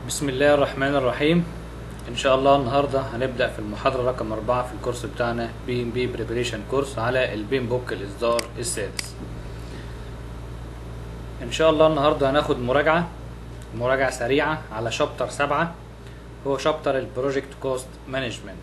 بسم الله الرحمن الرحيم ان شاء الله النهارده هنبدا في المحاضره رقم أربعة في الكورس بتاعنا بي ام بي بريبريشن كورس على البين بوك الاصدار السادس ان شاء الله النهارده هناخد مراجعه مراجعه سريعه على شابتر سبعة هو شابتر البروجكت كوست مانجمنت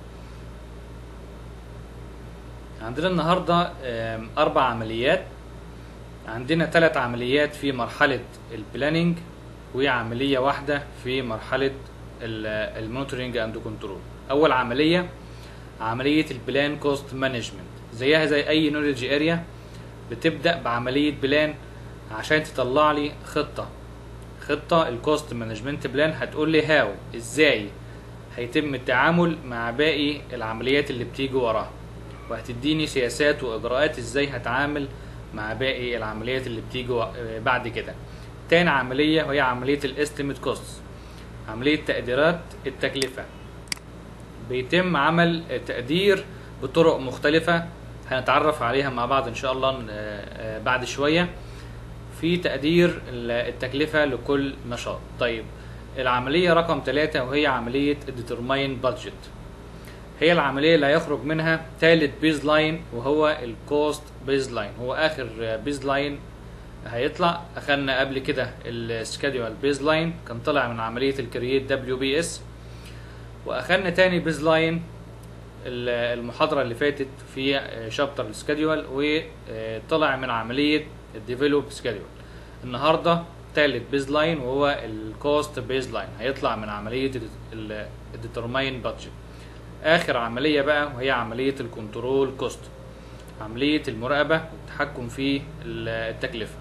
عندنا النهارده آم، اربع عمليات عندنا ثلاث عمليات في مرحله البلاننج وعمليه واحده في مرحله المونيتورنج اند كنترول اول عمليه عمليه البلان كوست مانجمنت زيها زي اي نولج اريا بتبدا بعمليه بلان عشان تطلع لي خطه خطه الكوست مانجمنت بلان هتقول لي هاو ازاي هيتم التعامل مع باقي العمليات اللي بتيجي وراها وهتديني سياسات واجراءات ازاي هتعامل مع باقي العمليات اللي بتيجي و- بعد كده تاني عملية وهي عملية الاستيميت كوست عملية تقديرات التكلفة بيتم عمل تقدير بطرق مختلفة هنتعرف عليها مع بعض ان شاء الله آه، آه، بعد شوية في تقدير التكلفة لكل نشاط طيب العملية رقم ثلاثة وهي عملية determine budget هي العملية اللي هيخرج منها ثالث بيز لاين وهو الكوست بيز لاين هو آخر بيز لاين هيطلع أخدنا قبل كده السكادول بيز لاين كان طلع من عملية الكرييت دبليو بي اس وأخدنا تاني بيز لاين ال- المحاضرة اللي فاتت في شابتر السكادول وطلع من عملية الديفلوب سكادول النهاردة تالت بيز لاين وهو الكوست بيز لاين هيطلع من عملية الديترماين بادجت اخر عمليه بقى وهي عمليه الكنترول كوست عمليه المراقبه والتحكم في ال- التكلفه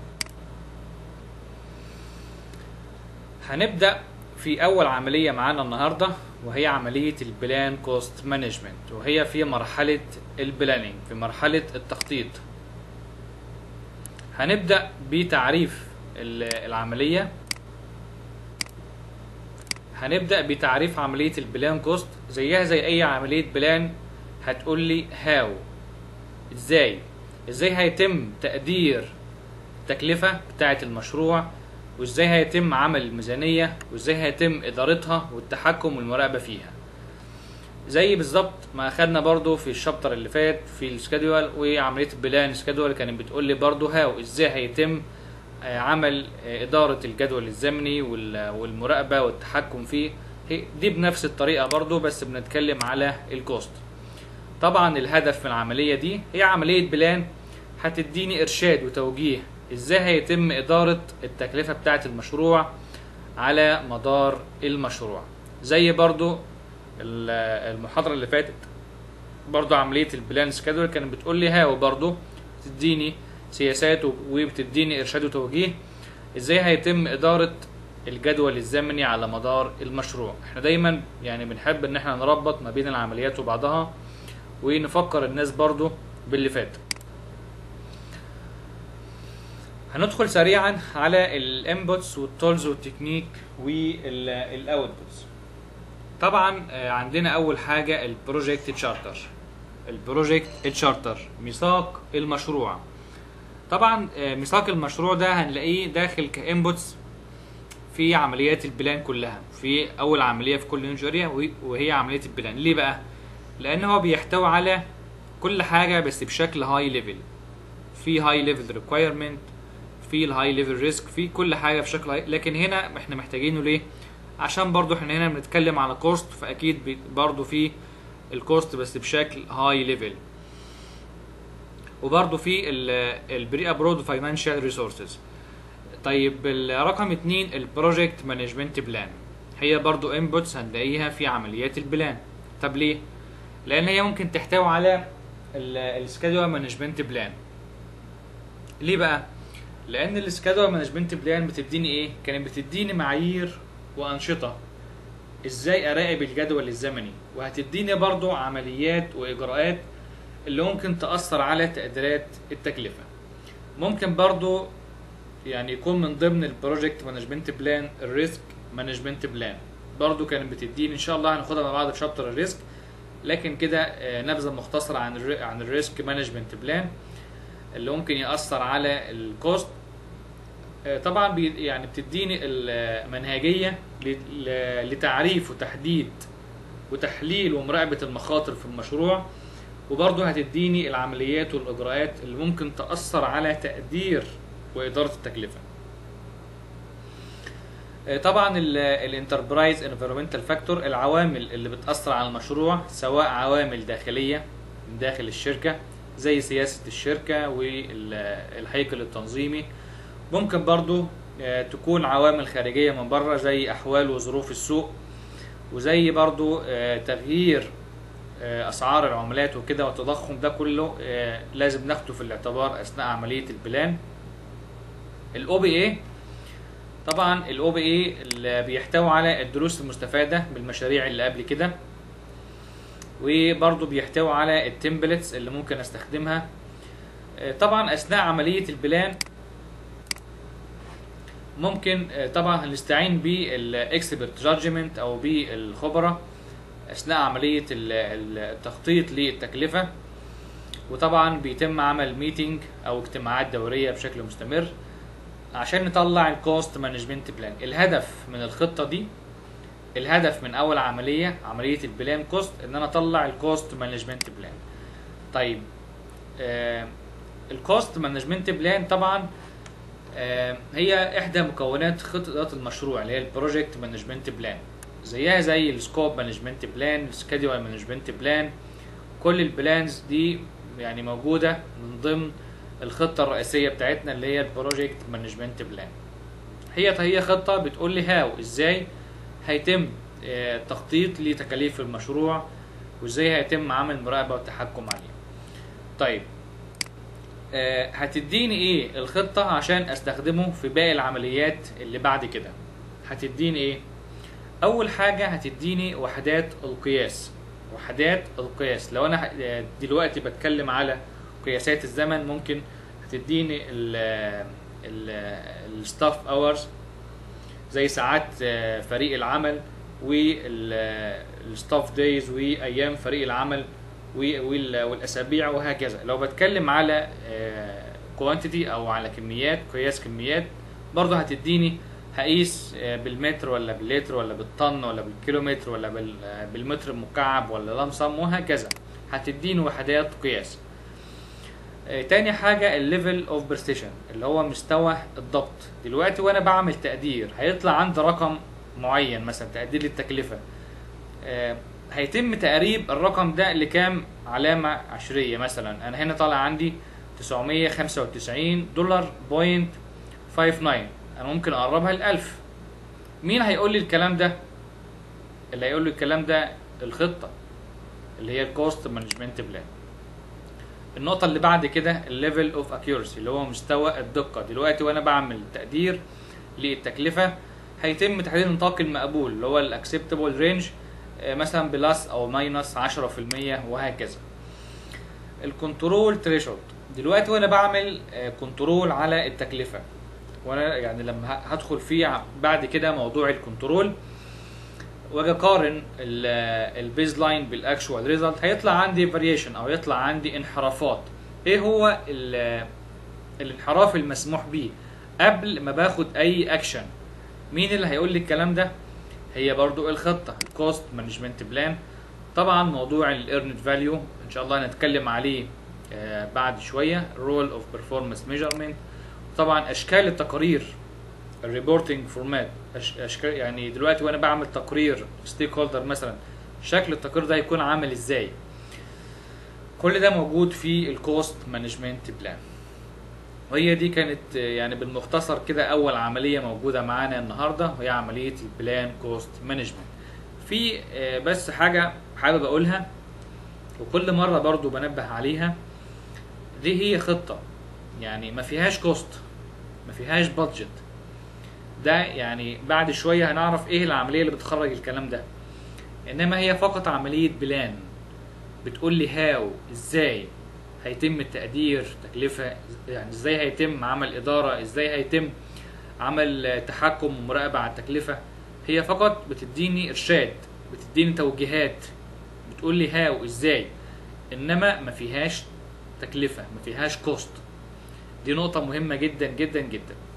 هنبدا في اول عمليه معانا النهارده وهي عمليه البلان كوست مانجمنت وهي في مرحله البلاننج في مرحله التخطيط هنبدا بتعريف ال- العمليه هنبدأ بتعريف عملية البلان كوست زيها زي أي عملية بلان هتقول لي هاو ازاي ازاي هيتم تقدير التكلفة بتاعة المشروع وازاي هيتم عمل الميزانية وازاي هيتم إدارتها والتحكم والمراقبة فيها زي بالظبط ما اخدنا برضو في الشابتر اللي فات في السكادول وعمليه البلان سكادول كانت بتقول لي برضو هاو ازاي هيتم آه، عمل آه، إدارة الجدول الزمني وال- والمراقبة والتحكم فيه هي- دي بنفس الطريقة برضو بس بنتكلم على الكوست طبعا الهدف من العملية دي هي عملية بلان هتديني إرشاد وتوجيه إزاي هيتم إدارة التكلفة بتاعة المشروع على مدار المشروع زي برضو ال- المحاضرة اللي فاتت برضو عملية البلان سكادول كانت بتقول لي هاو برضو تديني سياسات و- وبتديني ارشاد وتوجيه ازاي هيتم ادارة الجدول الزمني على مدار المشروع احنا دايما يعني بنحب ان احنا نربط ما بين العمليات وبعضها ونفكر الناس برضو باللي فات هندخل سريعا على الانبوتس والتولز والتكنيك والاوتبوتس طبعا آه، عندنا اول حاجه البروجكت تشارتر البروجكت تشارتر ميثاق المشروع طبعا آه، ميثاق المشروع ده هنلاقيه داخل كانبوتس في عمليات البلان كلها في اول عمليه في كل نيوج اريا وهي- وهي عمليه البلان ليه بقى لان هو بيحتوي على كل حاجه بس بشكل هاي ليفل في هاي ليفل ريكويرمنت في الهاي ليفل ريسك في كل حاجه بشكل هاي لكن هنا احنا محتاجينه ليه عشان برضو احنا هنا بنتكلم على كوست فاكيد بي- برضو في الكوست بس بشكل هاي ليفل وبرضو في البري ابرود فاينانشال ريسورسز طيب الرقم اتنين البروجكت مانجمنت بلان هي برضو انبوتس هنلاقيها في عمليات البلان طب ليه لان هي ممكن تحتوي على السكادول مانجمنت بلان ليه بقى لان السكادول مانجمنت بلان بتديني ايه كانت بتديني معايير وانشطه ازاي اراقب الجدول الزمني وهتديني برضو عمليات واجراءات اللي ممكن تاثر على تقديرات التكلفه ممكن برضو يعني يكون من ضمن البروجكت مانجمنت بلان الريسك مانجمنت بلان برضو كانت بتديني ان شاء الله هناخدها مع بعض في شابتر الريسك لكن كده آه، نبذه مختصره عن الري- عن الريسك مانجمنت بلان اللي ممكن ياثر على الكوست آه، طبعا بي يعني بتديني المنهجيه ل- ل- لتعريف وتحديد وتحليل ومراقبه المخاطر في المشروع وبرضه هتديني العمليات والاجراءات اللي ممكن تاثر على تقدير واداره التكلفه آه، طبعا الانتربرايز انفيرمنتال فاكتور العوامل اللي بتاثر على المشروع سواء عوامل داخليه من داخل الشركه زي سياسه الشركه والهيكل التنظيمي ممكن برضو آه، تكون عوامل خارجيه من بره زي احوال وظروف السوق وزي برضو آه، تغيير آه، اسعار العملات وكده والتضخم ده كله آه، لازم ناخده في الاعتبار اثناء عمليه البلان الاو بي اي طبعا الاو بي اي اللي بيحتوي على الدروس المستفاده بالمشاريع اللي قبل كده وبرضه بيحتوي على التمبلتس اللي ممكن استخدمها آه، طبعا اثناء عمليه البلان ممكن آه، طبعا هنستعين بالاكسبرت جادجمنت او بالخبراء اثناء عمليه ال- ال- التخطيط للتكلفه وطبعا بيتم عمل ميتنج او اجتماعات دوريه بشكل مستمر عشان نطلع الكوست مانجمنت بلان الهدف من الخطه دي الهدف من اول عمليه عمليه البلان كوست ان انا اطلع الكوست مانجمنت بلان طيب آه الكوست مانجمنت بلان طبعا آه هي احدى مكونات خطه اداره المشروع اللي هي البروجكت مانجمنت بلان زيها زي السكوب مانجمنت بلان السكادول مانجمنت بلان كل البلانز دي يعني موجوده من ضمن الخطه الرئيسيه بتاعتنا اللي هي البروجكت مانجمنت بلان هي هي خطه بتقول لي هاو ازاي هيتم آه، التخطيط لتكاليف المشروع وازاي هيتم عمل مراقبه والتحكم عليه طيب آه، هتديني ايه الخطه عشان استخدمه في باقي العمليات اللي بعد كده هتديني ايه اول حاجه هتديني وحدات القياس وحدات القياس لو انا ه- آه، دلوقتي بتكلم على قياسات الزمن ممكن هتديني الستاف اورز زي ساعات آه، فريق العمل والستاف دايز وايام فريق العمل و- وال- والاسابيع وهكذا لو بتكلم على كوانتيتي او على كميات قياس كميات برضه هتديني هقيس آه، بالمتر ولا باللتر ولا بالطن ولا بالكيلومتر ولا بال- آه، بالمتر المكعب ولا لمسم وهكذا هتديني وحدات قياس آه، تاني حاجة الليفل اوف برستيشن اللي هو مستوى الضبط دلوقتي وانا بعمل تقدير هيطلع عندي رقم معين مثلا تقدير للتكلفة آه، هيتم تقريب الرقم ده لكام علامة عشرية مثلا انا هنا طالع عندي 995 دولار بوينت 59 انا ممكن اقربها ل 1000 مين هيقول لي الكلام ده اللي هيقول لي الكلام ده الخطة اللي هي الكوست مانجمنت بلان النقطة اللي بعد كده الليفل اوف اكيورسي اللي هو مستوى الدقة دلوقتي وانا بعمل تقدير للتكلفة هيتم تحديد النطاق المقبول اللي هو الاكسبتابل رينج مثلا بلس او ماينس 10% وهكذا الكنترول تريشولد دلوقتي وانا بعمل كنترول على التكلفة وانا يعني لما ه- هدخل فيه بعد كده موضوع الكنترول واجي اقارن البيز لاين بالاكشوال ريزلت هيطلع عندي فاريشن او يطلع عندي انحرافات ايه هو ال- الانحراف المسموح به قبل ما باخد اي اكشن مين اللي هيقول لي الكلام ده هي برضو الخطه الكوست مانجمنت بلان طبعا موضوع الايرنت فاليو ان شاء الله هنتكلم عليه آه، بعد شويه رول اوف بيرفورمانس ميجرمنت طبعا اشكال التقارير الريبورتنج فورمات اشكال يعني دلوقتي وانا بعمل تقرير ستيك هولدر مثلا شكل التقرير ده هيكون عامل ازاي كل ده موجود في الكوست مانجمنت بلان وهي دي كانت آه، يعني بالمختصر كده اول عمليه موجوده معانا النهارده وهي عمليه البلان كوست مانجمنت في آه، بس حاجه حابب اقولها وكل مره برضو بنبه عليها دي هي خطه يعني ما فيهاش كوست ما فيهاش بادجت ده يعني بعد شويه هنعرف ايه العمليه اللي بتخرج الكلام ده انما هي فقط عمليه بلان بتقول لي هاو ازاي هيتم التقدير تكلفه يعني ازاي هيتم عمل اداره ازاي هيتم عمل آه، تحكم ومراقبه على التكلفه هي فقط بتديني ارشاد بتديني توجيهات بتقول لي هاو ازاي انما ما فيهاش تكلفه ما فيهاش كوست دي نقطه مهمه جدا جدا جدا